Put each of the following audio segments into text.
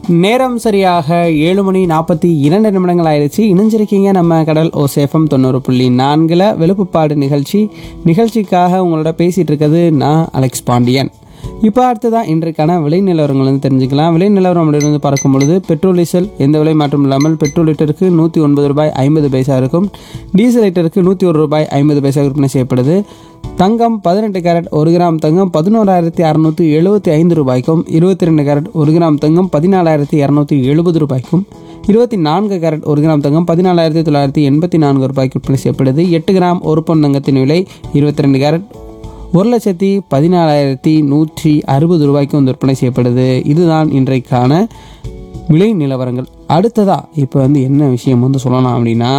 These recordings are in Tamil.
நேரம் சரியாக ஏழு மணி நாற்பத்தி இரண்டு நிமிடங்கள் ஆயிடுச்சு இணைஞ்சிருக்கீங்க நம்ம கடல் ஓ சேஃபம் தொண்ணூறு புள்ளி நான்கில் வெளுப்புப்பாடு நிகழ்ச்சி நிகழ்ச்சிக்காக உங்களோட பேசிகிட்டு இருக்கிறது நான் அலெக்ஸ் பாண்டியன் இப்போ அடுத்ததான் இன்றைக்கான விலை நிலவரங்கள் வந்து தெரிஞ்சுக்கலாம் விலை நிலவரம் அப்படிருந்து பார்க்கும் பொழுது பெட்ரோல் டீசல் எந்த விலை மாற்றம் இல்லாமல் பெட்ரோல் லிட்டருக்கு நூற்றி ஒன்பது ரூபாய் ஐம்பது பைசா இருக்கும் டீசல் லிட்டருக்கு நூற்றி ஒரு ரூபாய் ஐம்பது பைசா விற்பனை செய்யப்படுது தங்கம் பதினெட்டு கேரட் ஒரு கிராம் தங்கம் பதினோராயிரத்தி அறநூற்றி எழுபத்தி ஐந்து ரூபாய்க்கும் இருபத்தி ரெண்டு கேரட் ஒரு கிராம் தங்கம் பதினாலாயிரத்தி இரநூத்தி எழுபது ரூபாய்க்கும் இருபத்தி நான்கு கேரட் ஒரு கிராம் தங்கம் பதினாலாயிரத்தி தொள்ளாயிரத்தி எண்பத்தி நான்கு ரூபாய்க்கு விற்பனை செய்யப்படுது எட்டு கிராம் ஒரு பொன் தங்கத்தின் விலை இருபத்தி ரெண்டு கேரட் ஒரு லட்சத்தி பதினாலாயிரத்தி நூற்றி அறுபது ரூபாய்க்கு வந்து விற்பனை செய்யப்படுது இதுதான் இன்றைக்கான விலை நிலவரங்கள் அடுத்ததா இப்போ வந்து என்ன விஷயம் வந்து சொல்லலாம் அப்படின்னா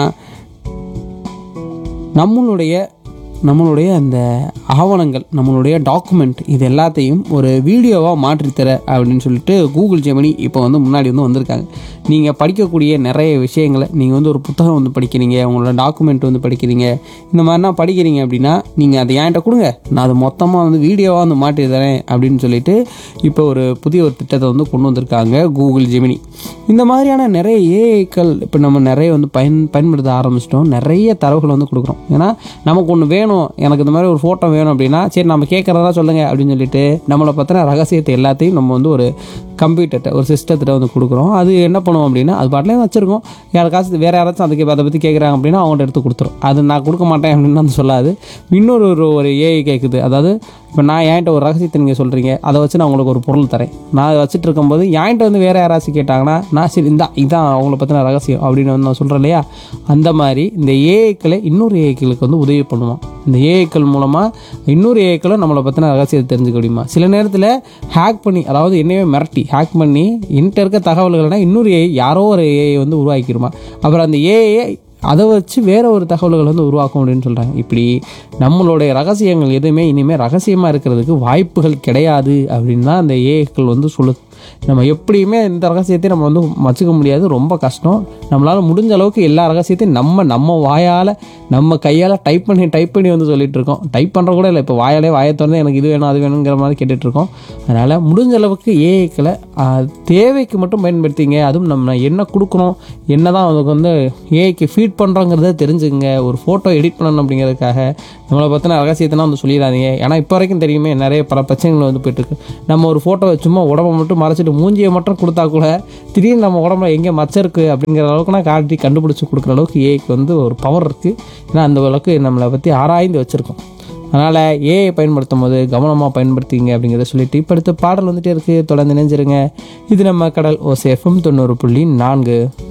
நம்மளுடைய நம்மளுடைய அந்த ஆவணங்கள் நம்மளுடைய டாக்குமெண்ட் இது எல்லாத்தையும் ஒரு வீடியோவாக மாற்றித்தர அப்படின்னு சொல்லிட்டு கூகுள் ஜெமினி இப்போ வந்து முன்னாடி வந்து வந்திருக்காங்க நீங்கள் படிக்கக்கூடிய நிறைய விஷயங்களை நீங்கள் வந்து ஒரு புத்தகம் வந்து படிக்கிறீங்க உங்களோட டாக்குமெண்ட் வந்து படிக்கிறீங்க இந்த மாதிரிலாம் படிக்கிறீங்க அப்படின்னா நீங்கள் அதை என்கிட்ட கொடுங்க நான் அதை மொத்தமாக வந்து வீடியோவாக வந்து மாற்றி தரேன் அப்படின்னு சொல்லிட்டு இப்போ ஒரு புதிய ஒரு திட்டத்தை வந்து கொண்டு வந்திருக்காங்க கூகுள் ஜெமினி இந்த மாதிரியான நிறைய ஏஐக்கள் இப்போ நம்ம நிறைய வந்து பயன் பயன்படுத்த ஆரம்பிச்சிட்டோம் நிறைய தரவுகள் வந்து கொடுக்குறோம் ஏன்னா நமக்கு ஒன்று வேணும் எனக்கு இந்த மாதிரி ஒரு ஃபோட்டோ வேணும் அப்படின்னா சரி நம்ம கேட்குறதா சொல்லுங்க அப்படின்னு சொல்லிட்டு நம்மளை பற்றின ரகசியத்தை எல்லாத்தையும் நம்ம வந்து ஒரு கம்ப்யூட்டர்கிட்ட ஒரு சிஸ்டத்திட்ட வந்து கொடுக்குறோம் அது என்ன பண்ணுவோம் அப்படின்னா அது பாட்டிலே வச்சுருக்கோம் யாருக்காச்சும் வேறு யாராச்சும் அதுக்கு அதை பற்றி கேட்குறாங்க அப்படின்னா அவங்கள்ட்ட எடுத்து கொடுத்துரும் அது நான் கொடுக்க மாட்டேன் அப்படின்னு வந்து சொல்லாது இன்னொரு ஒரு ஒரு ஏஐ கேட்குது அதாவது இப்போ நான் என்கிட்ட ஒரு ரகசியத்தை நீங்கள் சொல்கிறீங்க அதை வச்சு நான் உங்களுக்கு ஒரு பொருள் தரேன் நான் அதை வச்சுட்டு இருக்கும்போது என்கிட்ட வந்து வேறு யாராச்சும் கேட்டாங்கன்னா நான் சரி இந்தா இதான் அவங்கள பற்றின ரகசியம் அப்படின்னு வந்து நான் சொல்கிறேன் இல்லையா அந்த மாதிரி இந்த ஏஐக்களை இன்னொரு ஏஐக்களுக்கு வந்து உதவி பண்ணுவோம் இந்த ஏஐக்கள் மூலமாக இன்னொரு ஏஐக்களும் நம்மளை பற்றின ரகசியத்தை தெரிஞ்சுக்க முடியுமா சில நேரத்தில் ஹேக் பண்ணி அதாவது என்னையே மிரட்டி ஹேக் பண்ணி என்கிட்ட இருக்க தகவல்கள்னா இன்னொரு ஏஐ யாரோ ஒரு ஏஐ வந்து உருவாக்கிடுமா அப்புறம் அந்த ஏஐ அதை வச்சு வேற ஒரு தகவல்கள் வந்து உருவாக்கும் அப்படின்னு சொல்கிறாங்க இப்படி நம்மளுடைய ரகசியங்கள் எதுவுமே இனிமேல் ரகசியமாக இருக்கிறதுக்கு வாய்ப்புகள் கிடையாது அப்படின்னு தான் அந்த ஏஐக்கள் வந்து சொல்லுது நம்ம எப்படியுமே இந்த ரகசியத்தை நம்ம வந்து வச்சுக்க முடியாது ரொம்ப கஷ்டம் நம்மளால் முடிஞ்ச அளவுக்கு எல்லா ரகசியத்தையும் நம்ம நம்ம வாயால் நம்ம கையால் டைப் பண்ணி டைப் பண்ணி வந்து சொல்லிட்டு இருக்கோம் டைப் பண்ணுற கூட இல்லை இப்போ வாயாலே வாயை திறந்து எனக்கு இது வேணும் அது வேணுங்கிற மாதிரி கேட்டுட்டு இருக்கோம் அதனால் முடிஞ்ச அளவுக்கு ஏஐக்களை தேவைக்கு மட்டும் பயன்படுத்திங்க அதுவும் நம்ம என்ன கொடுக்குறோம் என்ன தான் அதுக்கு வந்து ஏஐக்கு ஃபீட் பண்ணுறோங்கிறத தெரிஞ்சுங்க ஒரு ஃபோட்டோ எடிட் பண்ணணும் அப்படிங்கிறதுக்காக நம்மளை பற்றின ரகசியத்தெல்லாம் வந்து சொல்லிடாதீங்க ஏன்னா இப்போ வரைக்கும் தெரியுமே நிறைய பல பிரச்சனைகள் வந்து போயிட்டுருக்கு நம்ம ஒரு ஃபோட்டோ சும்மா உடம்ப மட்டும் மறைச்சிட்டு மூஞ்சியை மட்டும் கொடுத்தா கூட திடீர்னு நம்ம உடம்புல எங்கே மச்சம் இருக்குது அப்படிங்கிற அளவுக்கு நான் காட்டி கண்டுபிடிச்சி கொடுக்குற அளவுக்கு ஏஐக்கு வந்து ஒரு பவர் இருக்குது ஏன்னா அந்த அளவுக்கு நம்மளை பற்றி ஆராய்ந்து வச்சுருக்கோம் அதனால் ஏஐ பயன்படுத்தும் போது கவனமாக பயன்படுத்திங்க அப்படிங்கிறத சொல்லிட்டு இப்போ அடுத்த பாடல் வந்துட்டே இருக்குது தொடர்ந்து நினைஞ்சிருங்க இது நம்ம கடல் ஓ சேஃபம் தொண்ணூறு புள்ளி நான்கு